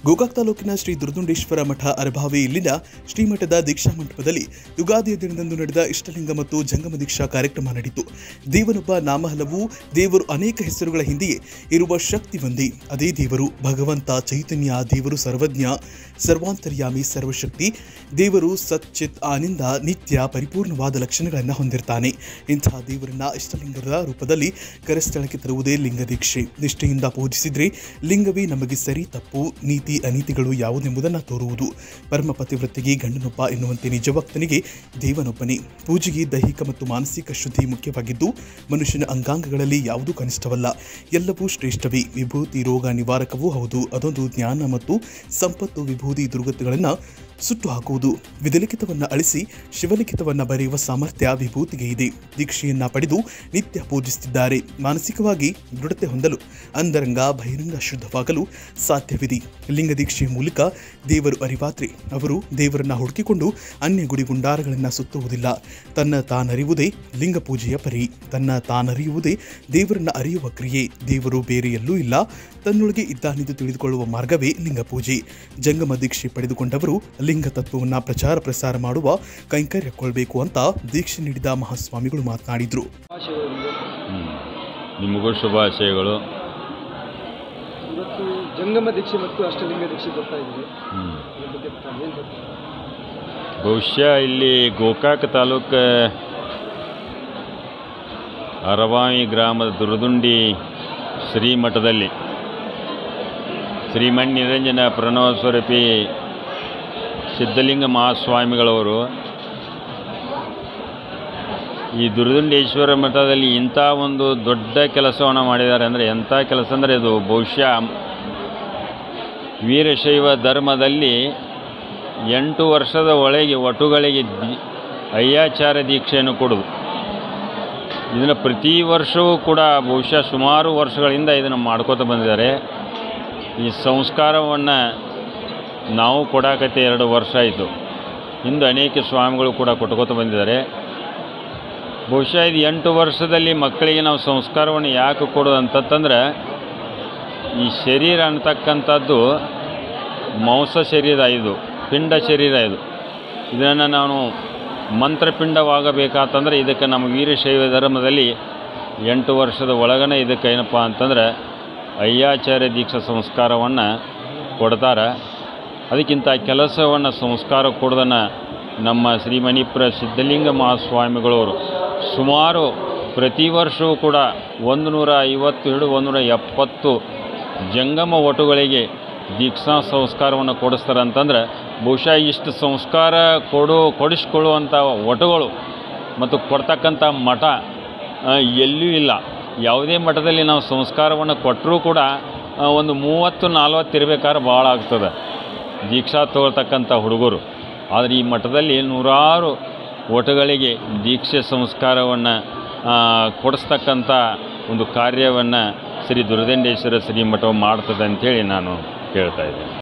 ಗೋಕಾಕ್ ತಾಲೂಕಿನ ಶ್ರೀ ದುರ್ದುಂಡೇಶ್ವರ ಮಠ ಅರಭಾವಿ ಇಲ್ಲಿನ ಶ್ರೀಮಠದ ದೀಕ್ಷಾ ಮಂಟಪದಲ್ಲಿ ಯುಗಾದಿಯ ದಿನದಂದು ನಡೆದ ಇಷ್ಟಲಿಂಗ ಮತ್ತು ಜಂಗಮ ದೀಕ್ಷಾ ಕಾರ್ಯಕ್ರಮ ನಡೆಯಿತು ದೇವನೊಬ್ಬ ನಾಮ ಹಲವು ದೇವರು ಅನೇಕ ಹೆಸರುಗಳ ಹಿಂದೆಯೇ ಇರುವ ಶಕ್ತಿ ಒಂದೇ ಅದೇ ದೇವರು ಭಗವಂತ ಚೈತನ್ಯ ದೇವರು ಸರ್ವಜ್ಞ ಸರ್ವಾಂತರ್ಯಾಮಿ ಸರ್ವಶಕ್ತಿ ದೇವರು ಸಚ್ಚಿತ್ ಆನಂದ ನಿತ್ಯ ಪರಿಪೂರ್ಣವಾದ ಲಕ್ಷಣಗಳನ್ನು ಹೊಂದಿರ್ತಾನೆ ಇಂತಹ ದೇವರನ್ನ ಇಷ್ಟಲಿಂಗದ ರೂಪದಲ್ಲಿ ಕರಸ್ಥಳಕ್ಕೆ ತರುವುದೇ ಲಿಂಗ ದೀಕ್ಷೆ ನಿಷ್ಠೆಯಿಂದ ಪೂಜಿಸಿದ್ರೆ ಲಿಂಗವೇ ನಮಗೆ ಸರಿ ತಪ್ಪು ನೀತಿ ಅನೀತಿಗಳು ಯಾವುದೆಂಬುದನ್ನು ತೋರುವುದು ಪರಮ ಪತಿವ್ರತೆಗೆ ಗಂಡನೊಬ್ಬ ಎನ್ನುವಂತೆ ನಿಜಭಕ್ತನಿಗೆ ದೇವನೊಬ್ಬನೇ ಪೂಜೆಗೆ ದೈಹಿಕ ಮತ್ತು ಮಾನಸಿಕ ಶುದ್ಧಿ ಮುಖ್ಯವಾಗಿದ್ದು ಮನುಷ್ಯನ ಅಂಗಾಂಗಗಳಲ್ಲಿ ಯಾವುದೂ ಕನಿಷ್ಠವಲ್ಲ ಎಲ್ಲವೂ ಶ್ರೇಷ್ಠವೇ ವಿಭೂತಿ ರೋಗ ನಿವಾರಕವೂ ಹೌದು ಅದೊಂದು ಜ್ಞಾನ ಮತ್ತು ಸಂಪತ್ತು ವಿಭೂತಿ ದುರ್ಗತಿಗಳನ್ನು ಸುಟ್ಟು ಹಾಕುವುದು ವಿಧಿಲಿಖಿತವನ್ನು ಅಳಿಸಿ ಶಿವಲಿಖಿತವನ್ನು ಬರೆಯುವ ಸಾಮರ್ಥ್ಯ ವಿಭೂತಿಗೆ ಇದೆ ದೀಕ್ಷೆಯನ್ನ ಪಡೆದು ನಿತ್ಯ ಪೂಜಿಸುತ್ತಿದ್ದಾರೆ ಮಾನಸಿಕವಾಗಿ ದೃಢತೆ ಹೊಂದಲು ಅಂತರಂಗ ಬಹಿರಂಗ ಶುದ್ಧವಾಗಲು ಸಾಧ್ಯವಿದೆ ಲಿಂಗ ದೀಕ್ಷೆಯ ಮೂಲಕ ದೇವರು ಅರಿವಾತ್ರೆ ಅವರು ದೇವರನ್ನ ಹುಡುಕಿಕೊಂಡು ಅನ್ಯ ಗುಡಿ ಗುಂಡಾರಗಳನ್ನು ಸುತ್ತುವುದಿಲ್ಲ ತನ್ನ ತಾನರಿಯುವುದೇ ಲಿಂಗ ಪೂಜೆಯ ಪರಿ ತನ್ನ ತಾನರಿಯುವುದೇ ದೇವರನ್ನ ಅರಿಯುವ ಕ್ರಿಯೆ ದೇವರು ಬೇರೆ ಎಲ್ಲೂ ಇಲ್ಲ ತನ್ನೊಳಗೆ ಇದ್ದಾನೆಂದು ತಿಳಿದುಕೊಳ್ಳುವ ಮಾರ್ಗವೇ ಲಿಂಗ ಪೂಜೆ ಜಂಗಮ ದೀಕ್ಷೆ ಪಡೆದುಕೊಂಡವರು ಲಿಂಗ ತತ್ವವನ್ನು ಪ್ರಚಾರ ಪ್ರಸಾರ ಮಾಡುವ ಕೈಂಕರ್ಯಕೊಳ್ಬೇಕು ಅಂತ ದೀಕ್ಷೆ ನೀಡಿದ ಮಹಾಸ್ವಾಮಿಗಳು ಮಾತನಾಡಿದರು ಹ್ಮ್. ನಿಮಗೂ ಶುಭಾಶಯಗಳು ಇವತ್ತು ಜಂಗಮ ದೀಕ್ಷೆ ಮತ್ತು ಅಷ್ಟಲಿಂಗ ದೀಕ್ಷೆ ಬರ್ತಾ ಇದ್ದೀವಿ ಹ್ಮ್. ಅದ್ರ ಬಗ್ಗೆ ತಾವು ಏನು ಹೇಳ್ತೀರಾ? ಬಹುಶಃ ಇಲ್ಲಿ ಗೋಕಾಕ್ ತಾಲೂಕು ಅರವಾಯಿ ಗ್ರಾಮದ ದುರದುಂಡಿ ಶ್ರೀಮಠದಲ್ಲಿ ಶ್ರೀಮಣ್ ನಿರಂಜನ ಪ್ರಣವ ಸ್ವರೂಪಿ ಸಿದ್ಧಲಿಂಗ ಮಹಾಸ್ವಾಮಿಗಳವರು ಈ ದುರ್ದುಂಡೇಶ್ವರ ಮಠದಲ್ಲಿ ಇಂಥ ಒಂದು ದೊಡ್ಡ ಕೆಲಸವನ್ನು ಮಾಡಿದ್ದಾರೆ ಅಂದರೆ ಎಂಥ ಕೆಲಸ ಅಂದರೆ ಇದು ಬಹುಶಃ ವೀರಶೈವ ಧರ್ಮದಲ್ಲಿ ಎಂಟು ವರ್ಷದ ಒಳಗೆ ಒಟುಗಳಿಗೆ ದಿ- ಅಯ್ಯಾಚಾರ ದೀಕ್ಷೆಯನ್ನು ಕೊಡೋದು ಇದನ್ನು ಪ್ರತಿ ವರ್ಷವೂ ಕೂಡ ಬಹುಶಃ ಸುಮಾರು ವರ್ಷಗಳಿಂದ ಇದನ್ನು ಮಾಡ್ಕೋತ ಬಂದಿದ್ದಾರೆ ಈ ಸಂಸ್ಕಾರವನ್ನು ನಾವು ಕೊಡಾಕತ್ತೆ ಎರಡು ವರ್ಷ ಆಯಿತು ಹಿಂದೆ ಅನೇಕ ಸ್ವಾಮಿಗಳು ಕೂಡ ಕೊಟ್ಕೋತ ಬಂದಿದ್ದಾರೆ ಬಹುಶಃ ಇದು ಎಂಟು ವರ್ಷದಲ್ಲಿ ಮಕ್ಕಳಿಗೆ ನಾವು ಸಂಸ್ಕಾರವನ್ನು ಯಾಕೆ ಕೊಡೋದು ಅಂತಂತಂದ್ರೆ ಈ ಶರೀರ ಅಂತಕ್ಕಂಥದ್ದು ಮಾಂಸ ಶರೀರ ಇದು ಪಿಂಡ ಶರೀರ ಇದು ಇದನ್ನು ನಾವು ಮಂತ್ರಪಿಂಡವಾಗಬೇಕಾತಂದ್ರೆ ಇದಕ್ಕೆ ನಮ್ಮ ವೀರಶೈವ ಧರ್ಮದಲ್ಲಿ ಎಂಟು ವರ್ಷದ ಒಳಗನೆ ಇದಕ್ಕೆ ಏನಪ್ಪ ಅಂತಂದ್ರೆ ಅಯ್ಯಾಚಾರ್ಯ ದೀಕ್ಷಾ ಸಂಸ್ಕಾರವನ್ನು ಕೊಡ್ತಾರೆ ಅದಕ್ಕಿಂತ ಕೆಲಸವನ್ನು ಸಂಸ್ಕಾರ ಕೊಡೋದನ್ನು ನಮ್ಮ ಶ್ರೀಮಣಿಪುರ ಸಿದ್ಧಲಿಂಗ ಮಹಾಸ್ವಾಮಿಗಳವರು ಸುಮಾರು ಪ್ರತಿ ವರ್ಷವೂ ಕೂಡ ಒಂದು ನೂರ ಐವತ್ತು ಹಿಡಿದು ಒಂದು ನೂರ ಎಪ್ಪತ್ತು ಜಂಗಮ ಒಟುಗಳಿಗೆ ದೀಕ್ಷಾ ಸಂಸ್ಕಾರವನ್ನು ಕೊಡಿಸ್ತಾರೆ ಅಂತಂದ್ರೆ ಬಹುಶಃ ಇಷ್ಟು ಸಂಸ್ಕಾರ ಕೊಡು ಕೊಡಿಸ್ಕೊಳ್ಳುವಂಥ ಒಟುಗಳು ಮತ್ತು ಕೊಡ್ತಕ್ಕಂಥ ಮಠ ಆ, ಎಲ್ಲೂ ಇಲ್ಲ ಯಾವುದೇ ಮಠದಲ್ಲಿ ನಾವು ಸಂಸ್ಕಾರವನ್ನು ಕೊಟ್ಟರೂ ಕೂಡ ಆ, ಒಂದು ಮೂವತ್ತು ನಲ್ವತ್ತು ಇರಬೇಕಾದ್ರೆ ಭಾಳ ಆಗ್ತದೆ ದೀಕ್ಷಾ ತಗೊಳ್ತಕ್ಕಂಥ ಹುಡುಗರು ಆದರೆ ಈ ಮಠದಲ್ಲಿ ನೂರಾರು ಒಟುಗಳಿಗೆ ದೀಕ್ಷೆ ಸಂಸ್ಕಾರವನ್ನು ಕೊಡಿಸ್ತಕ್ಕಂಥ ಒಂದು ಕಾರ್ಯವನ್ನು ಶ್ರೀ ದುರ್ದಂಡೇಶ್ವರ ಶ್ರೀಮಠವು ಮಾಡ್ತದೆ ಅಂಥೇಳಿ ನಾನು ಹೇಳ್ತಾ ಇದ್ದೇನೆ